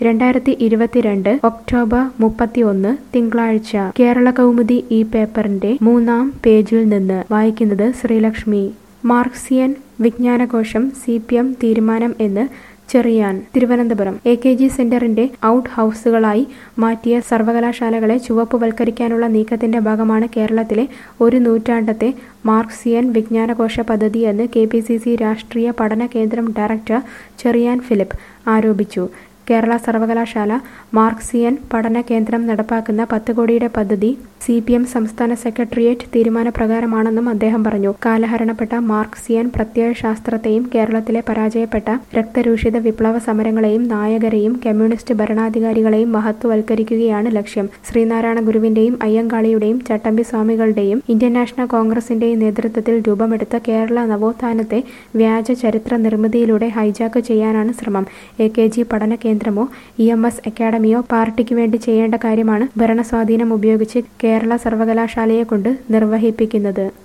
രണ്ടായിരത്തി ഇരുപത്തിരണ്ട് ഒക്ടോബർ മുപ്പത്തിയൊന്ന് തിങ്കളാഴ്ച കേരള കൗമുദി ഈ പേപ്പറിന്റെ മൂന്നാം പേജിൽ നിന്ന് വായിക്കുന്നത് ശ്രീലക്ഷ്മി മാർക്സിയൻ വിജ്ഞാനകോശം സി പി എം തീരുമാനം എന്ന് Cheriyan Thiruvananthapuram A K G സെന്ററിന്റെ ഔട്ട് ഹൗസുകളായി മാറ്റിയ സർവകലാശാലകളെ ചുവപ്പുവൽക്കരിക്കാനുള്ള നീക്കത്തിന്റെ ഭാഗമാണ് കേരളത്തിലെ ഒരു നൂറ്റാണ്ടത്തെ മാർക്സിയൻ വിജ്ഞാനകോശ പദ്ധതി എന്ന് കെ പി സി സി രാഷ്ട്രീയ പഠന കേന്ദ്രം ഡയറക്ടർ ചെറിയാൻ ഫിലിപ്പ് ആരോപിച്ചു കേരള സർവകലാശാല മാർക്സിയൻ പഠന കേന്ദ്രം നടപ്പാക്കുന്ന പത്ത് കോടിയുടെ പദ്ധതി സി പി എം സംസ്ഥാന സെക്രട്ടേറിയറ്റ് തീരുമാനപ്രകാരമാണെന്നും അദ്ദേഹം പറഞ്ഞു കാലഹരണപ്പെട്ട മാർക്സിയൻ പ്രത്യയശാസ്ത്രത്തെയും കേരളത്തിലെ പരാജയപ്പെട്ട രക്തരൂഷിത വിപ്ലവ സമരങ്ങളെയും നായകരെയും കമ്മ്യൂണിസ്റ്റ് ഭരണാധികാരികളെയും മഹത്വവൽക്കരിക്കുകയാണ് ലക്ഷ്യം ശ്രീനാരായണ ഗുരുവിന്റെയും അയ്യങ്കാളിയുടെയും ചട്ടമ്പി സ്വാമികളുടെയും ഇന്ത്യൻ നാഷണൽ കോൺഗ്രസിന്റെയും നേതൃത്വത്തിൽ രൂപമെടുത്ത കേരള നവോത്ഥാനത്തെ വ്യാജ ചരിത്ര നിർമ്മിതിയിലൂടെ ഹൈജാക്ക് ചെയ്യാനാണ് ശ്രമം എ കെ ജി പഠന കേന്ദ്രമോ ഇ എം എസ് അക്കാഡമിയോ പാർട്ടിക്ക് വേണ്ടി ചെയ്യേണ്ട കാര്യമാണ് ഭരണസ്വാധീനം ഉപയോഗിച്ച് കേരള സർവകലാശാലയെ കൊണ്ട് നിർവഹിപ്പിക്കുന്നത്